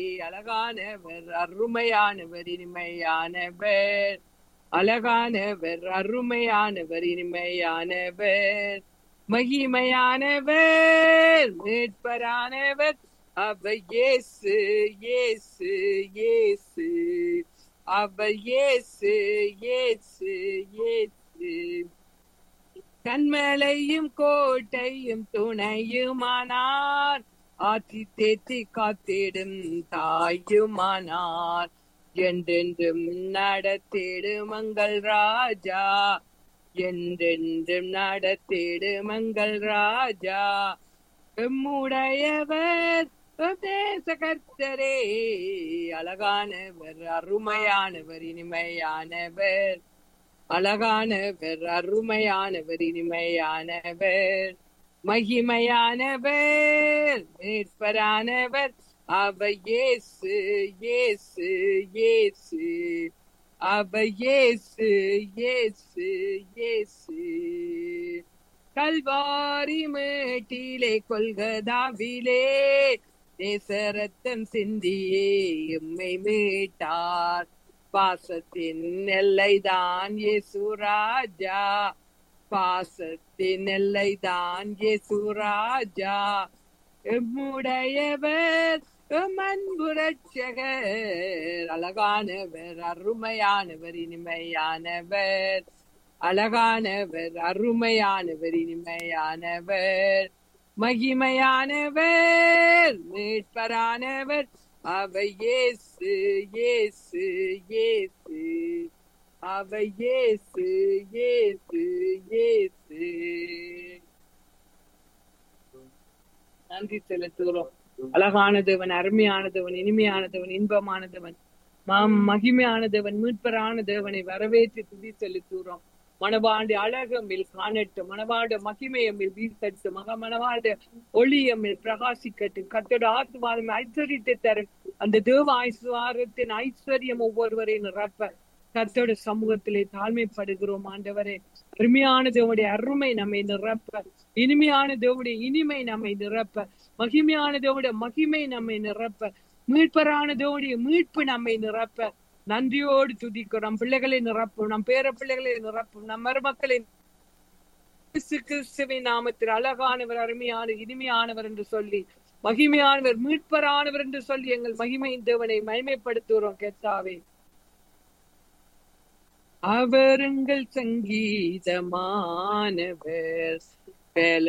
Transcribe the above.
அழகானவர் அருமையானவர் இனிமையானவர் அழகானவர் அருமையானவர் இனிமையானவர் மகிமையானவர் மீட்பரானவர் அவர் இயேசு இயேசு இயேசு அவர் இயேசு இயேசு இயேசு கண்மலையும் கோட்டையும் துணையுமானார் ஆற்றி தேத்தி காத்திடும் தாயுமானார் என்றென்றும் நடத்திடும் மங்கள் ராஜா என்றென்றும் நடத்திடும் மங்கள் ராஜா எம்முடையவர் தேச கர்த்தரே அழகானவர் அருமையானவர் இனிமையானவர் அழகானவர் அருமையானவர் இனிமையானவர் மகிமையானவர் மீட்பரானவர் அவ இயேசு இயேசு இயேசு அவ இயேசு இயேசு இயேசு கல்வாரி மேட்டிலே கொள்கதாவிலே நேசரத்தம் சிந்தியே எம்மை மீட்டார் பாசத்தின் எல்லைதான் இயேசுராஜா பாசத்தின் எல்லைதான் இயேசுராஜா எம்முடையவர் அன்புரட்சகர் அழகானவர் அருமையானவர் இனிமையானவர் அழகானவர் அருமையானவர் இனிமையானவர் மகிமையானவர் மீட்பரானவர் அவ இயேசு இயேசு இயேசு அவ இயேசு இயேசு இயேசு நன்றி செலுத்துகிறோம் அழகானதவன் அருமையானதவன் இனிமையானதவன் இன்பமானதவன் மகிமையானதவன் மீட்பரானதவனை வரவேற்று துதி செலுத்துகிறோம் மணவாண்டு அழகமில் காணட்டும் மணவாடு மகிமையமில் வீசட்டும் மக மணவாடு ஒளியமில் பிரகாசிக்கட்டும் கத்தோட ஆத்மாதம் ஐஸ்வர்யத்தை தரும் அந்த தேவ ஐஸ்வரத்தின் ஐஸ்வர்யம் ஒவ்வொருவரை நிரப்ப கத்தோட சமூகத்திலே தாழ்மைப்படுகிறோம் ஆண்டவரே அருமையான தேவனுடைய அருமை நம்மை நிரப்ப இனிமையான தேவனுடைய இனிமை நம்மை நிரப்ப மகிமையான தேவனுடைய மகிமை நம்மை நிரப்ப மீட்பரான தேவனுடைய மீட்பு நம்மை நிரப்ப நன்றியோடு துதிக்கும் நம் பிள்ளைகளை நிரப்பும் நம் பேர பிள்ளைகளை நிரப்பும் நம் மருமக்களை கிறிஸ்துவின் நாமத்தில் அழகானவர் அருமையான இனிமையானவர் என்று சொல்லி மகிமையானவர் மீட்பரானவர் என்று சொல்லி எங்கள் மகிமையின் தேவனை மகிமைப்படுத்துகிறோம் கேத்தாவே அவருங்கள் சங்கீதமானவர்